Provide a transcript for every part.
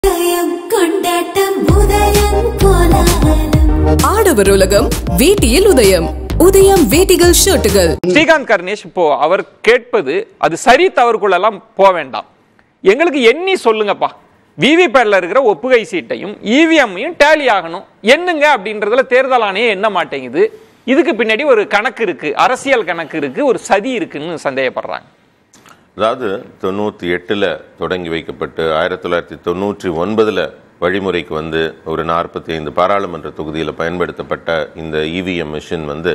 உதயம் கொண்டாட்டம் உதயம் கோலாகலம் ஆடவர் உலகம் வேட்டியில் உதயம் உதயம் வேட்டிகள் ஷர்ட்டுகள் ஸ்ரீகாந்த் கர்ணேஷ் இப்போ அவர் கேட்பது அது சரி தவறுக்குள்ளெல்லாம் போக வேண்டாம் எங்களுக்கு எண்ணி சொல்லுங்கப்பா விவிபேட்ல இருக்கிற ஒப்புகை சீட்டையும் இவிஎம்மையும் டேலி ஆகணும் என்னங்க அப்படின்றதுல தேர்தல் ஆணையம் என்ன மாட்டேங்குது இதுக்கு பின்னாடி ஒரு கணக்கு இருக்கு அரசியல் கணக்கு இருக்கு ஒரு சதி இருக்குன்னு சந்தேகப்படுறாங்க அதாவது தொண்ணூற்றி எட்டில் தொடங்கி வைக்கப்பட்டு ஆயிரத்தி தொள்ளாயிரத்தி தொண்ணூற்றி ஒன்பதில் வழிமுறைக்கு வந்து ஒரு நாற்பத்தி ஐந்து பாராளுமன்ற தொகுதியில் பயன்படுத்தப்பட்ட இந்த இவிஎம் மிஷின் வந்து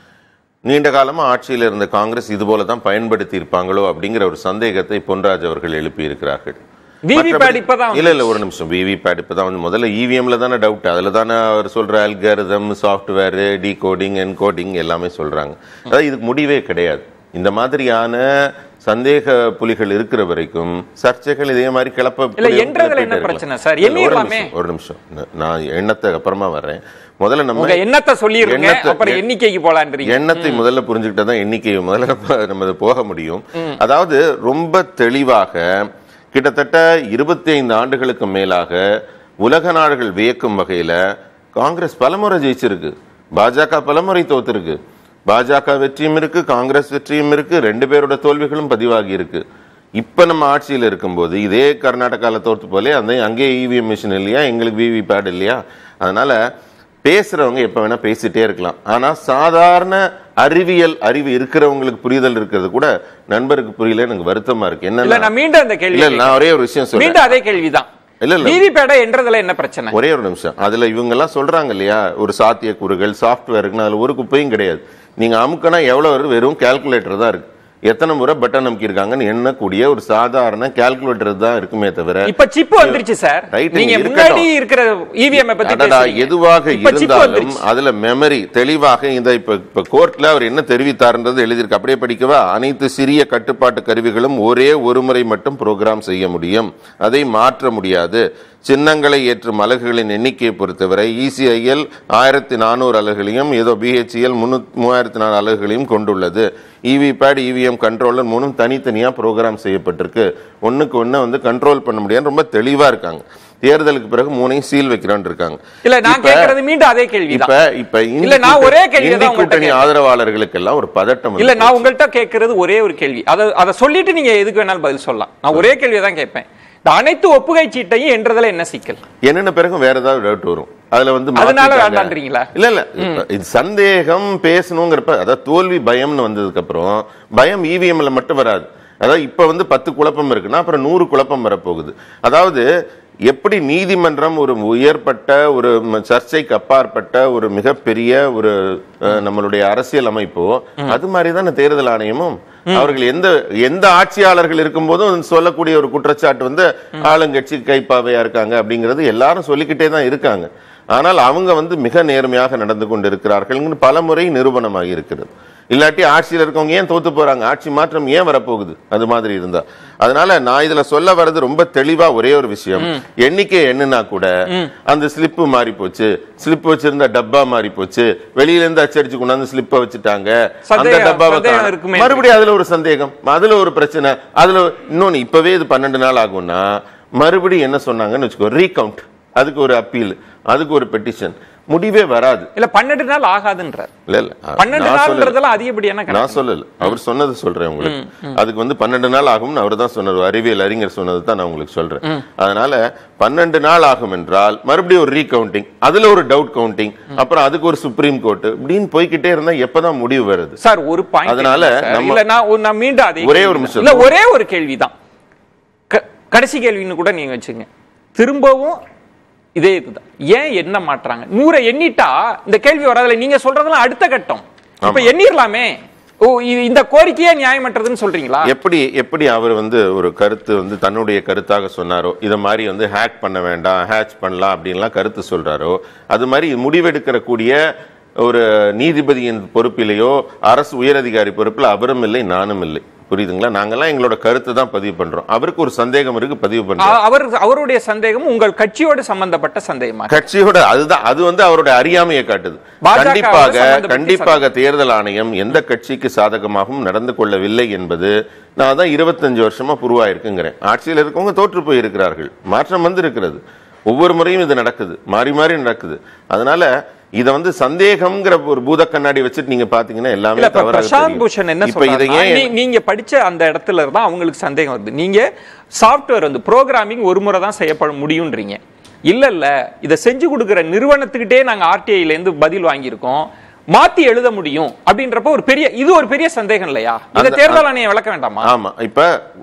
நீண்ட காலமாக ஆட்சியில் இருந்த காங்கிரஸ் இது போல தான் பயன்படுத்தி இருப்பாங்களோ அப்படிங்கிற ஒரு சந்தேகத்தை பொன்ராஜ் அவர்கள் எழுப்பி இருக்கிறார்கள் விவிபேட் இப்பதான் இல்ல இல்ல ஒரு நிமிஷம் விவிபேட் இப்பதான் வந்து முதல்ல இவிஎம்ல தானே டவுட் அதுல தானே அவர் சொல்ற அல்காரிதம் சாஃப்ட்வேர் டிகோடிங் என்கோடிங் எல்லாமே சொல்றாங்க அதாவது இதுக்கு முடிவே கிடையாது இந்த மாதிரியான சந்தேக புலிகள் இருக்கிற வரைக்கும் சர்ச்சைகள் இதே மாதிரி கிளப்ப இல்ல, என்றதுல என்ன பிரச்சனை சார்? இல்ல, ஒரு எண்ணிடலாமே. நிமிஷம், ஒரு நிமிஷம் ந- நான் எண்ணத்துக்கு அப்புறமா வர்றேன் முதல்ல நம்ம உங்க எண்ணத்தை சொல்லிருங்க எண்ணத்தை- அப்புறம் எண்ணிக்கைக்கு போலான்றீங்க எண்ணத்தை முதல்ல புரிஞ்சுக்கிட்டா தான் எண்ணிக்கையை முதல்ல நம்ம நம்ம அது போக முடியும் அதாவது ரொம்ப தெளிவாக கிட்டத்தட்ட இருபத்தி ஐந்து ஆண்டுகளுக்கு மேலாக உலக நாடுகள் வியக்கும் வகையில காங்கிரஸ் பலமுறை ஜெயிச்சிருக்கு பாஜக பலமுறை தோத்திருக்கு பாஜக வெற்றியும் இருக்கு காங்கிரஸ் வெற்றியும் இருக்கு ரெண்டு பேரோட தோல்விகளும் பதிவாகி இருக்கு இப்ப நம்ம ஆட்சியில் இருக்கும்போது இதே கர்நாடகால தோற்று போலே அந்த அங்கேயே இவிஎம் மிஷின் இல்லையா எங்களுக்கு விவி பேட் இல்லையா அதனால பேசுறவங்க எப்ப வேணா பேசிட்டே இருக்கலாம் ஆனா சாதாரண அறிவியல் அறிவு இருக்கிறவங்களுக்கு புரிதல் இருக்கிறது கூட நண்பருக்கு புரியல எனக்கு வருத்தமா இருக்கு இல்ல என்ன நான் மீண்டும் அந்த கேள்வி இல்ல நான் ஒரே ஒரு விஷயம் சொல்றேன் மீண்டும் அதே கேள்விதான் இல்ல, இல்ல. விவிபேட என்றதுல என்ன பிரச்சனை ஒரே ஒரு நிமிஷம் அதுல இவங்க எல்லாம் சொல்றாங்க இல்லையா ஒரு சாத்தியக்கூறுகள் சாஃப்ட்வேர் இருக்குன்னு அதுல ஒரு குப்பையும் கிடையாது நீங்க அமுக்கினா எவ்வளவு வரும் வெறும் கால்குலேட்டர் தான் இருக்கு எத்தனை முறை பட்டன் அமுக்கியிருக்காங்கன்னு எண்ணக்கூடிய ஒரு சாதாரண கால்குலேட்டர் தான் இருக்குமே தவிர இப்ப சிப் வந்துருச்சு சார் Right, நீங்க நீங்க முன்னாடி இருக்கட்டும். இருக்கிற இவிஎம் பத்தி அடடா, பேசுறீங்க. எதுவாக இப்ப chip இருந்தாலும் வந்துருச்சு. அதுல மெமரி தெளிவாக இந்த இப்ப இப்ப கோர்ட்ல அவர் என்ன தெரிவித்தார்ன்றது எழுதியிருக்கு அப்படியே படிக்கவா அனைத்து சிறிய கட்டுப்பாட்டு கருவிகளும் ஒரே ஒரு முறை மட்டும் ப்ரோக்ராம் செய்ய முடியும் அதை மாற்ற முடியாது சின்னங்களை ஏற்றும் அலகுகளின் எண்ணிக்கையை பொறுத்தவரை இசிஐஎல் ஆயிரத்தி நானூறு அலகுகளையும் ஏதோ பிஹெச்இஎல் மூவாயிரத்தி நாலு அலகுகளையும் கொண்டுள்ளது இவி பேட் இவிஎம் கண்ட்ரோலர் மூணும் தனித்தனியா ப்ரோக்ராம் செய்யப்பட்டிருக்கு ஒண்ணுக்கு ஒண்ணு வந்து கண்ட்ரோல் பண்ண முடியாது ரொம்ப தெளிவா இருக்காங்க தேர்தலுக்கு பிறகு மூணையும் சீல் வைக்கிறான்னு இருக்காங்க இல்ல நான் இப்ப- கேக்குறது மீண்டும் அதே கேள்விதான் இப்ப இப்ப இந்தி இல்ல, நான் ஒரே கூட்டணி- கேள்வியை தான் இந்தி உங்கள்ட்ட கூட்டணி கேட்டேன். ஆதரவாளர்களுக்கு எல்லாம் ஒரு பதட்டம் இல்ல வந்து நான் உங்கள்கிட்ட கேட்கறது ஒரே ஒரு கேள்வி அத அத சொல்லிட்டு நீங்க எதுக்கு வேணாலும் பதில் சொல்லலாம் நான் ஒரே கேள்வியை தான் கேட்பேன் இந்த அனைத்து ஒப்புகை சீட்டையும் என்றதுல என்ன சிக்கல் என்னென்ன பிறகு வேற ஏதாவது டவுட் வரும் அதுல வந்து அதனால மாத்திட்டாங்க. வேண்டான்றீங்களா? இல்ல இல்ல இப்ப இது சந்தேகம் பேசணுங்கிறப்ப அதாவது தோல்வி பயம்னு வந்ததுக்கு அப்புறம் பயம் இவிஎம்ல மட்டும் வராது அதாவது இப்ப வந்து பத்து குழப்பம் இருக்குன்னா அப்புறம் நூறு குழப்பம் வரப்போகுது அதாவது எப்படி நீதிமன்றம் ஒரு உயர்பட்ட ஒரு ம- சர்ச்சைக்கு அப்பாற்பட்ட ஒரு மிகப்பெரிய ஒரு அஹ், நம்மளுடைய அரசியல் அமைப்போ அது மாதிரி தானே தேர்தல் ஆணையமும் அவர்கள் எந்த எந்த ஆட்சியாளர்கள் இருக்கும்போதும் சொல்லக்கூடிய ஒரு குற்றச்சாட்டு வந்து ஆளுங்கட்சி கைப்பாவையா இருக்காங்க அப்படிங்கிறது எல்லாரும் சொல்லிக்கிட்டே தான் இருக்காங்க ஆனால் அவங்க வந்து மிக நேர்மையாக நடந்து கொண்டு இருக்கிறார்கள் பல முறை நிரூபணமாகி இருக்கிறது இல்லாட்டி ஆட்சியில் இருக்கவங்க ஏன் தோத்து போறாங்க ஆட்சி மாற்றம் ஏன் வரப்போகுது அது மாதிரி இருந்தா அதனால நான் இதுல சொல்ல வர்றது ரொம்ப தெளிவா ஒரே ஒரு விஷயம் எண்ணிக்கை எண்ணுனா கூட அந்த ஸ்லிப்பு மாறி போச்சு ஸ்லிப் வச்சிருந்த டப்பா மாறி போச்சு வெளியில இருந்து அச்சடிச்சு கொண்டாந்து ஸ்லிப்பை வச்சுட்டாங்க அந்த சந்தேகம், டப்பாவை சந்தேகம் காணோம். இருக்குமே. மறுபடியும் அதுல ஒரு சந்தேகம் அதுல ஒரு பிரச்சனை அதுல இன்னொன்னு இப்பவே இது பன்னெண்டு நாள் ஆகும்னா மறுபடியும் என்ன சொன்னாங்கன்னு வச்சுக்கோ ரீகவுண்ட் அதுக்கு ஒரு அப்பீல் அதுக்கு ஒரு பெட்டிஷன் முடிவே வராது இல்ல பன்னெண்டு நாள் ஆகாதுன்றார் இல்ல இல்ல பன்னெண்டு நான் சொல்லல. நாள்ன்றதெல்லாம் அதிகப்படியான நான் கணக்கு சொல்லல அவர் சொன்னது சொல்றேன் உங்களுக்கு அதுக்கு வந்து பன்னெண்டு நாள் ஆகும்னு அவர் தான் சொன்னார் அறிவியல் அறிஞர் சொன்னது தான் நான் உங்களுக்கு சொல்றேன் அதனால பன்னெண்டு நாள் ஆகும் என்றால் மறுபடியும் ஒரு ரீகவுண்டிங் அதுல ஒரு டவுட் கவுண்டிங் அப்புறம் அதுக்கு ஒரு சுப்ரீம் கோர்ட் இப்படின்னு போய்க்கிட்டே இருந்தா எப்பதான் முடிவு வருது சார் ஒரு பாயிண்ட் அதனால நம்ம- இல்ல நான் ஒரு- நான் மீண்டும் அதே ஒரே ஒரு கேள்வி நிமிஷம். இல்ல ஒரே ஒரு கேள்விதான் க- கடைசி கேள்வின்னு கூட நீங்க வச்சுங்க திரும்பவும் இதே இதுதான் ஏன் என்ன மாட்டுறாங்க நூறை எண்ணிட்டா இந்த கேள்வி வராதுல நீங்க சொல்றதெல்லாம் அடுத்த கட்டம் இப்ப எண்ணிரலாமே ஓ இது- இந்த கோரிக்கையே நியாயமற்றதுன்னு சொல்றீங்களா எப்படி எப்படி அவர் வந்து ஒரு கருத்து வந்து தன்னுடைய கருத்தாக சொன்னாரோ இதை மாதிரி வந்து ஹேக் பண்ண வேண்டாம் ஹேட்ச் பண்ணலாம் அப்படின்லாம் கருத்து சொல்றாரோ அது மாதிரி முடிவெடுக்கிற கூடிய ஒரு நீதிபதியின் பொறுப்பிலேயோ அரசு உயரதிகாரி பொறுப்பில் அவரும் இல்லை நானும் இல்லை புரியுதுங்களா நாங்கெல்லாம் எங்களோட கருத்து தான் பதிவு பண்றோம் அவருக்கு ஒரு சந்தேகம் இருக்கு பதிவு பண்றோம் அ- அவர் அவருடைய சந்தேகம் உங்கள் கட்சியோடு சம்பந்தப்பட்ட சந்தேகமா கட்சியோட அதுதான் அது வந்து அவருடைய அறியாமையை காட்டுது பாஜக வோட கண்டிப்பாக சம்பந்தப்பட்ட கண்டிப்பாக தேர்தல் ஆணையம் எந்த கட்சிக்கு சாதகமாகவும் நடந்து கொள்ளவில்லை என்பது நான் தான் இருபத்தஞ்சு வருஷமா புருவாயிருக்குங்கிறேன் ஆட்சியில் இருக்கவங்க தோற்று போய் இருக்கிறார்கள் மாற்றம் வந்து இருக்கிறது ஒவ்வொரு முறையும் இது நடக்குது மாறி மாறி நடக்குது அதனால இத வந்து சந்தேகம்ங்கிற ஒரு பூத கண்ணாடி வச்சுட்டு நீங்க பாத்தீங்கன்னா எல்லாமே இல்ல இப்ப தவறாக பிரசாந்த் தெரியும். பூஷன் என்ன இப்ப இதை சொல்றாருன்னா, ஏன் நீ- நீங்க படிச்ச அந்த இடத்துல தான் அவங்களுக்கு சந்தேகம் வருது நீங்க சாஃப்ட்வேர் வந்து ப்ரோக்ராமிங் ஒரு முறை தான் செய்யப்பட முடியும்ன்றீங்க இல்ல இல்ல இதை செஞ்சு கொடுக்கிற நிறுவனத்துக்கிட்டே நாங்க ஆர்டிஐல இருந்து பதில் வாங்கியிருக்கோம் மாத்தி எழுத முடியும் அப்படின்றப்ப ஒரு பெரிய இது ஒரு பெரிய சந்தேகம் இல்லையா இதை அந்த- தேர்தல் ஆணையம் விளக்க வேண்டாமா ஆமா இப்ப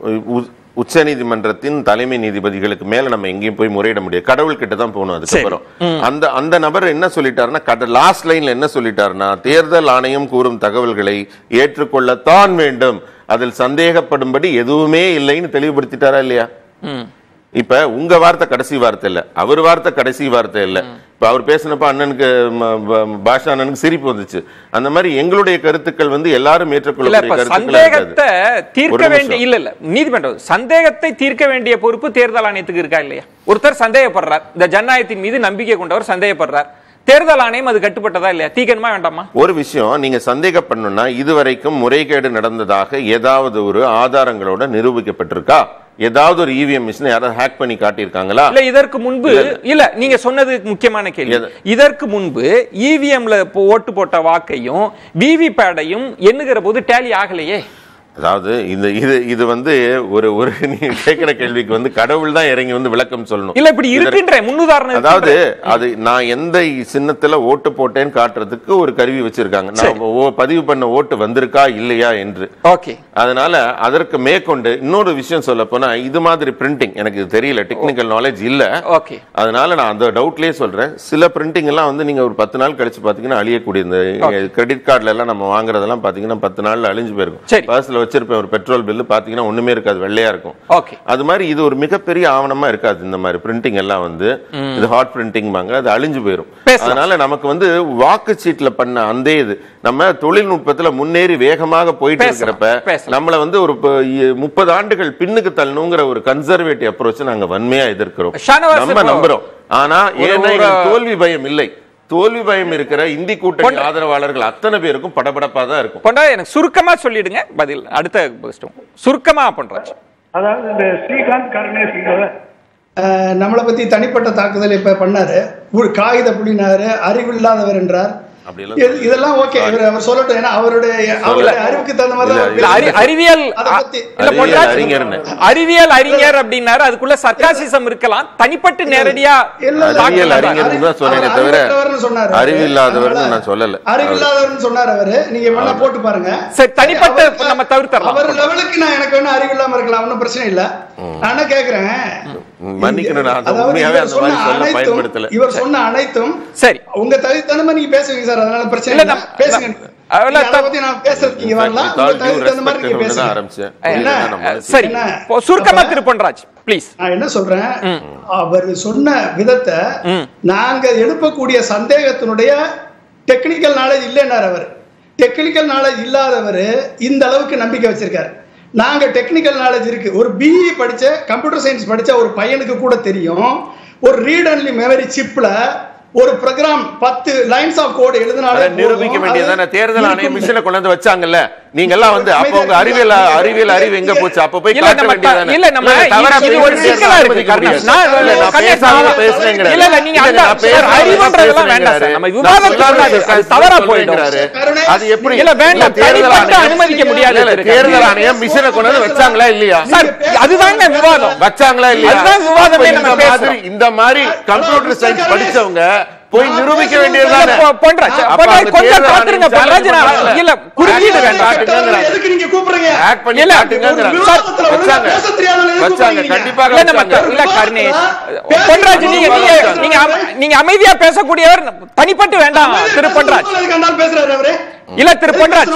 உச்ச நீதிமன்றத்தின் தலைமை நீதிபதிகளுக்கு மேல நம்ம எங்கேயும் போய் முறையிட முடியாது கடவுள் கிட்ட தான் போகணும் அதுக்கப்புறம் அந்த அந்த நபர் என்ன சொல்லிட்டாருன்னா கட லாஸ்ட் லைன்ல என்ன சொல்லிட்டாருன்னா தேர்தல் ஆணையம் கூறும் தகவல்களை ஏற்றுக்கொள்ளத்தான் வேண்டும் அதில் சந்தேகப்படும்படி எதுவுமே இல்லைன்னு தெளிவுபடுத்திட்டாரா இல்லையா ம். இப்ப உங்க வார்த்தை கடைசி வார்த்தை இல்ல அவர் வார்த்தை கடைசி வார்த்தை இல்ல இப்ப அவர் பேசினப்ப அண்ணனுக்கு ம, ப- பாஷா அண்ணனுக்கு சிரிப்பு வந்துச்சு அந்த மாதிரி எங்களுடைய கருத்துக்கள் வந்து எல்லாரும் இல்ல ஏற்றுக்கொள்ளக்கூடிய இப்ப கருத்துக்களா இருக்காது. சந்தேகத்தை தீர்க்க ஒரு வேண்டிய நிமிஷம். இல்ல இல்ல நீதிமன்றம் சந்தேகத்தை தீர்க்க வேண்டிய பொறுப்பு தேர்தல் ஆணையத்துக்கு இருக்கா இல்லையா ஒருத்தர் சந்தேகப்படுறார் இந்த ஜனநாயகத்தின் மீது நம்பிக்கை கொண்டவர் சந்தேகப்படுறார் தேர்தல் ஆணையம் அது கட்டுப்பட்டதா இல்லையா தீக்கணுமா வேண்டாமா ஒரு விஷயம் நீங்க சந்தேகப்படணும்னா இதுவரைக்கும் முறைகேடு நடந்ததாக ஏதாவது ஒரு ஆதாரங்களோட நிரூபிக்கப்பட்டிருக்கா ஏதாவது ஒரு இவிஎம் மிஷின் யாராவது ஹேக் பண்ணி காட்டியிருக்காங்களா இல்ல இதற்கு முன்பு இல்ல நீங்க சொன்னது முக்கியமான கேள்வி எது? இதற்கு முன்பு இவிஎம்ல ஓட்டு போட்ட வாக்கையும் விவி பேடையும் எண்ணுகிற போது டேலி ஆகலையே அதாவது இந்த இது இது வந்து ஒரு ஒரு நீங்க கேட்கிற கேள்விக்கு வந்து கடவுள் தான் இறங்கி வந்து விளக்கம் சொல்லணும் இல்ல இப்படி இருக்கின்ற முன்னுதாரணம் அதாவது அது நான் எந்த சின்னத்துல ஓட்டு போட்டேன்னு காட்டுறதுக்கு ஒரு கருவி வச்சிருக்காங்க நான் ஓ- பதிவு பண்ண ஓட்டு வந்திருக்கா இல்லையா என்று ஓகே அதனால அதற்கு மேற்கொண்டு இன்னொரு விஷயம் சொல்ல போனா இது மாதிரி பிரிண்டிங் எனக்கு இது தெரியல டெக்னிக்கல் நாலேஜ் இல்ல ஓகே அதனால நான் அந்த டவுட்லயே சொல்றேன் சில பிரிண்டிங் எல்லாம் வந்து நீங்க ஒரு பத்து நாள் கழிச்சு பாத்தீங்கன்னா அழியக்கூடிய இந்த கிரெடிட் கார்டுல எல்லாம் நம்ம வாங்குறதெல்லாம் பாத்தீங்கன்னா பத்து நாள்ல அழிஞ்சு சரி. போயிருக்கும் பர்ஸ்ல வச்சிருப்பேன் ஒரு பெட்ரோல் பில்லு பாத்தீங்கன்னா ஒண்ணுமே இருக்காது வெள்ளையா இருக்கும் ஓகே அது மாதிரி இது ஒரு மிகப்பெரிய ஆவணமா இருக்காது இந்த மாதிரி பிரிண்டிங் எல்லாம் வந்து இது ஹாட் பிரிண்டிங் வாங்க அது அழிஞ்சு போயிரும் பேசலாம். அதனால நமக்கு வந்து வாக்கு சீட்ல பண்ண அந்த இது நம்ம தொழில்நுட்பத்துல முன்னேறி வேகமாக போயிட்டு பேசலாம், இருக்கிறப்ப பேசலாம். நம்மள வந்து ஒரு ப- இ- முப்பது ஆண்டுகள் பின்னுக்கு தள்ளணுங்கிற ஒரு கன்சர்வேட்டிவ் அப்ரோச் நாங்க வன்மையா எதிர்க்கிறோம் ஷானவாஸ் நம்ம இப்போ- நம்புறோம் ஆனா ஒரு- ஏன்னா ஒரு- எங்களுக்கு தோல்வி பயம் இல்லை தோல்வி பயம் இருக்கிற இந்தி கூட்டணி ஆதரவாளர்கள் அத்தனை பேருக்கும் படபடப்பா தான் இருக்கும் பொண்டா எனக்கு சுருக்கமா சொல்லிடுங்க பதில் அடுத்த question. சுருக்கமா பண்றாச்சு அதாவது இந்த ஸ்ரீகாந்த் கருணேஸ்ங்கிறத அஹ், நம்மளை பத்தி தனிப்பட்ட தாக்குதல் இப்ப பண்ணாரு ஒரு காகித புள்ளினாரு அறிவில்லாதவர் என்றார் அப்படியெல்லாம் இது- இதெல்லாம் ஓகே இவர் அவர் சொல்லட்டும் ஏன்னா அவருடைய அவருடைய அறிவுக்கு தகுந்த மாதிரி தான் அவர் இல்ல அறி- பேசுறாரு. அறிவியல் அதை பத்தி இல்ல அறிவியல் பொன்ராஜ், அறிஞர்னு. அறிவியல் அறிஞர் அப்படின்னாரு அதுக்குள்ள சர்க்காசிசம் இருக்கலாம் தனிப்பட்டு நேரடியா இல்ல, இல்ல, அறிவியல் அவர் அறிஞர்னு தான் சொன்னேனே அவர் தவிர அறிவற்றவர்னு சொன்னாரு. அறிவில்லாதவர்னு அதனால நான் சொல்லல அறிவில்லாதவர்னு சொன்னார் அவரு நீங்க வேணா போட்டு பாருங்க சரி, தனிப்பட்ட அவர் நம்ம தவிர்த்தரலாம். அவர் லெவலுக்கு நான் எனக்கு வேணா அறிவில்லாம இருக்கலாம் ஒன்றும் பிரச்சனை இல்ல நான் என்ன கேக்குறேன் மன்னிக்கணும் நான் அதை அதாவது உண்மையாவே இவர் அந்த மாதிரி சொன்ன சொல்ல அனைத்தும் பயன்படுத்தல இவர் சொன்ன அனைத்தும் சரி உங்க தகுதி தகுந்த மாதிரி நீங்க பேசுவீங்க சார் அதனால பிரச்சனை இல்ல, இல்ல நம்ம- பேசுங்க நம்ம- நீங்க இல்ல, அதை பத்தி நான் பேசுறதுக்கு இங்க வரலாம் With உங்க all due தகுதி தகுந்த மாதிரி respect நீங்க ன்னு தான் பேசுங்க ஆரம்பிச்சேன். என்ன? இல்லைன்னா நம்ம அஹ், சரி என்ன? இப்போ சுருக்கமா அப்ப- திரு பொன்ராஜ் ப்ளீஸ் நான் என்ன சொல்றேன் அவர் சொன்ன விதத்தை நாங்க எழுப்பக்கூடிய சந்தேகத்தினுடைய டெக்னிக்கல் நாலேஜ் இல்லைன்னார் அவர் டெக்னிக்கல் நாலேஜ் இல்லாதவர் இந்த அளவுக்கு நம்பிக்கை வச்சிருக்காரு நாங்க டெக்னிக்கல் நாலேஜ் இருக்கு ஒரு பிஇ படிச்ச கம்ப்யூட்டர் சயின்ஸ் படிச்ச ஒரு பையனுக்கு கூட தெரியும் ஒரு ரீட் அன்லி மெமரி சிப்ல ஒரு ப்ரோக்ராம் பத்து லைன்ஸ் ஆஃப் கோட் எழுதினாலே அதை நிரூபிக்க போதும். வேண்டியதானே அது தேர்தல் ஆணையம் இருக்கும். மிஷினை கொண்டு வந்து வச்சாங்கல்ல நீங்க எல்லாம் வந்து அப்ப உங்க அறிவியல் அறிவியல் அறிவு எங்க போச்சு அப்ப போய் இல்ல காட்ட நம்ம வேண்டியதானே இல்ல நம்ம தவறா இது ஒரு பேசுறது சிக்கலா இருக்கு அனுமதிக்க கருணாஸ். முடியாது. நான் இல்ல, நான் கருணாஸ் பேசாம நான் பேசுறேங்கிறாரு. இல்ல இல்ல நீங்க இல்ல, அந்த நான் பேசாம அறிவுன்றதெல்லாம் வேண்டாம் சார் பேசுறேங்கிறாரு. நம்ம நான் விவாதம் சொல்லாத கூடாது. அது தவறா போயிடும் சொல்றேங்கிறாரு. அது எப்படி இல்ல வேண்டாம் தேர்தல் தனிப்பட்டு ஆணையம் அனுமதிக்க முடியாது இல்ல, திரு தேர்தல் கருணாஸ். ஆணையம் மிஷினை கொண்டு வந்து வச்சாங்களா இல்லையா சார் அதுதாங்க விவாதம் வச்சாங்களா இல்லையா அதுதான் விவாதமே அப்ப நம்ம இந்த பேசுறோம். மாதிரி இந்த மாதிரி கம்ப்யூட்டர் சயின்ஸ் படிச்சவங்க போய் நான் நிரூபிக்க பேசுறது வேண்டியதுதானே இல்ல, பொ- பொன்ராஜ், அப்ப பொன்ராஜ், அந்த கொஞ்சம் தேர்தல் காத்திருங்க, ஆணையம் பொன்ராஜ், நான் சார்ஜ் இல்ல, குறுக்கீடு பண்ணல. வேண்டாம். காட்டுங்கிறாங்க. எதுக்கு நீங்க கூப்பிடுறீங்க ஹேக் பண்ணி இல்ல, காட்டுங்கிறாங்க. ஒரு விவாதத்துல ஒழுங்கா வச்சாங்க. பேச தெரியாதவங்களை எதுக்கு வச்சாங்க கூப்பிடுறீங்க? கண்டிப்பாக இல்ல நம்ம வச்சாங்க. இல்ல கருணேஷ் பேச- பொன்ராஜ் நீங்க நீங்க பேச- நீங்க அம- நீங்க அமைதியா பேசக்கூடியவர் தனிப்பட்டு வேண்டாம் திரு பொன்ராஜ் அதுக்கு அந்த ஆள் பேசுறாரு அவரு இல்ல திரு பொன்ராஜ்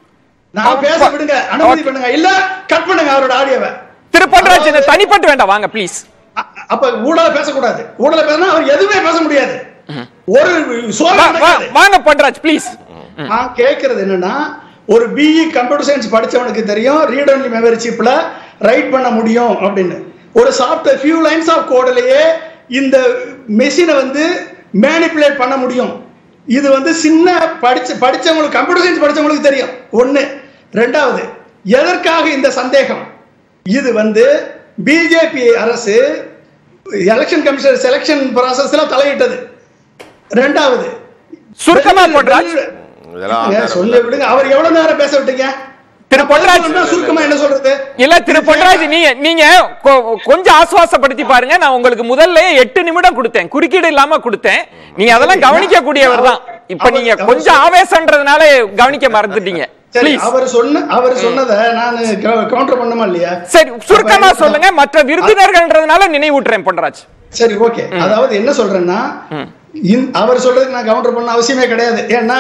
நான் பேச விடுங்க அனுமதி பண்ணுங்க இல்ல கட் பண்ணுங்க அவரோட ஆடியோவை திரு பொன்ராஜ் இந்த தனிப்பட்டு வேண்டாம் வாங்க ப்ளீஸ் அ- அப்ப ஊழல பேசக்கூடாது ஊழல பேசினா அவர் எதுவுமே பேச முடியாது ஒரு சோழ வாங்க பொன்ராஜ் ப்ளீஸ் நான் கேட்கறது என்னன்னா ஒரு பிஇ கம்ப்யூட்டர் சயின்ஸ் படிச்சவனுக்கு தெரியும் ரீட் ஒன்லி மெமரி சிப்ல ரைட் பண்ண முடியும் அப்படின்னு ஒரு சாஃப்ட்வேர் ஃபியூ லைன்ஸ் ஆஃப் கோடிலேயே இந்த மெஷினை வந்து மேனிப்புலேட் பண்ண முடியும் இது வந்து சின்ன படிச்ச படிச்சவங்களுக்கு கம்ப்யூட்டர் சயின்ஸ் படிச்சவங்களுக்கு தெரியும் ஒண்ணு ரெண்டாவது எதற்காக இந்த சந்தேகம் இது வந்து பிஜேபி அரசு எலெக்ஷன் கமிஷனர் செலெக்ஷன் ப்ராசஸ்ல தலையிட்டது ரெண்டாவது சுருக்கமா பொன்ராஜ் இதெல்லாம் ஏங்க, ஆதாரம் சொல்ல விடுங்க அவர் எவ்வளவு நேரம் பேச விட்டீங்க திரு பொன்ராஜ் இன்னும் சுருக்கமா என்ன சொல்றது இல்ல திரு பொன்ராஜ் நீங்க நீங்க கொ- கொஞ்சம் ஆசுவாசப்படுத்தி பாருங்க நான் உங்களுக்கு முதல்ல எட்டு நிமிடம் கொடுத்தேன் குறுக்கீடு இல்லாம கொடுத்தேன் நீங்க அதெல்லாம் கவனிக்க கூடியவர் தான் இப்ப அவர்- நீங்க அவர் கொஞ்சம் ஆவேசன்றதுனால கவனிக்க மறந்துட்டீங்க சரி ப்ளீஸ் அவர் சொன்ன அவர் சொன்னதை நான் கவுண்டர் பண்ணுமா இல்லையா சரி சுருக்கமா அப்ப- சொல்லுங்க மற்ற விருந்தினர்கள்ன்றதுனால நினைவூட்டுறேன் பொன்ராஜ் சரி ஓகே அதாவது என்ன சொல்றேன்னா இந்த- அவர் சொல்றதுக்கு நான் கவுண்டர் பண்ண அவசியமே கிடையாது ஏன்னா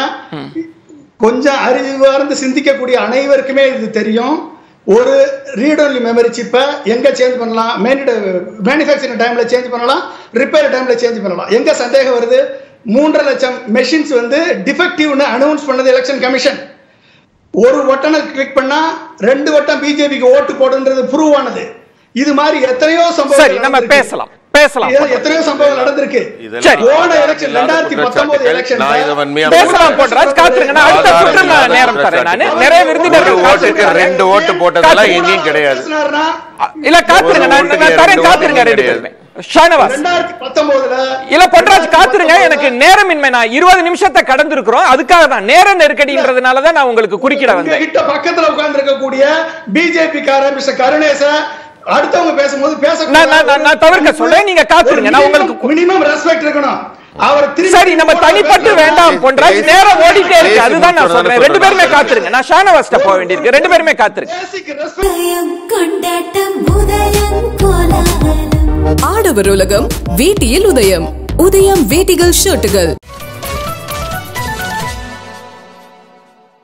கொஞ்சம் அறிவார்ந்து சிந்திக்கக்கூடிய அனைவருக்குமே இது தெரியும் ஒரு ரீட் ஒன்லி மெமரி சிப்பை எங்க சேஞ்ச் பண்ணலாம் மேனுஃபேக்சரிங் டைம்ல சேஞ்ச் பண்ணலாம் ரிப்பேர் டைம்ல சேஞ்ச் பண்ணலாம் எங்க சந்தேகம் வருது மூன்றரை லட்சம் மெஷின்ஸ் வந்து டிஃபெக்டிவ்னு அனௌன்ஸ் பண்ணது எலெக்ஷன் கமிஷன் ஒரு வட்டனை கிளிக் பண்ணா ரெண்டு வட்டம் பிஜேபிக்கு ஓட்டு போடுன்றது ப்ரூவ் ஆனது இது மாதிரி எத்தனையோ சம்பவம் சரி நம்ம பேசலாம் பேசலாம் எத்தனையோ சம்பவம் நடந்திருக்கு இதெல்லாம் சரி. போன எலெக்ஷன் ரெண்டாயிரத்தி பத்தொன்பது எலெக்ஷன் நான் இதை வன்மையா பேசலாம் பொன்ராஜ் காத்துருங்க நான் அடுத்த சுற்று நான் நேரம் தரேன் நானு நிறைய ஒரு விருந்தினர்கள் ஓட்டுக்கு காத்திருக்காங்க. ரெண்டு ஓட்டு போட்டதெல்லாம் எங்கேயும் கிடையாது பேசினாருன்னா இல்ல காத்துருங்க நான் ஒரு நான் தரேன் ஓட்டுக்கு காத்துருங்க ரெண்டு ரெண்டு கிடையாது. பேருமே ஷானவாஸ் ரெண்டாயிரத்தி பத்தொன்பதுல இல்ல பொன்ராஜ் காத்துருங்க எனக்கு நேரமின்மை நான் இருபது நிமிஷத்தை கடந்து இருக்கிறோம் அதுக்காக தான் நேர நெருக்கடின்றதுனால தான் நான் உங்களுக்கு குறுக்கிட வந்தேன் கிட்ட பக்கத்துல உட்கார்ந்து இருக்கக்கூடிய பிஜேபி கார மிஸ்டர் கருணேச அடுத்தவங்க பேசும்போது பேச நான் நான் நான் நான் தவிர்க்க சொல்றேன் நீங்க காத்துருங்க நான் உங்களுக்கு மினிமம் ரெஸ்பெக்ட் இருக்கணும் அவர் திரும்பி சரி நம்ம தனிப்பட்டு வேண்டாம் பொன்ராஜ் நேரம் ஓடிட்டே இருக்கு அதுதான் நான் சொல்றேன் ரெண்டு பேருமே காத்துருங்க நான் ஷானவாஸ்ட போக வேண்டியிருக்கு ரெண்டு பேருமே காத்துருங்க பேசிக் ரெஸ்பெக்ட் உதயம் கொண்டாட்டம் உதயம் கோலாகலம் ஆடவர் உலகம் வேட்டியில் உதயம் உதயம் வேட்டிகள் ஷர்ட்டுகள்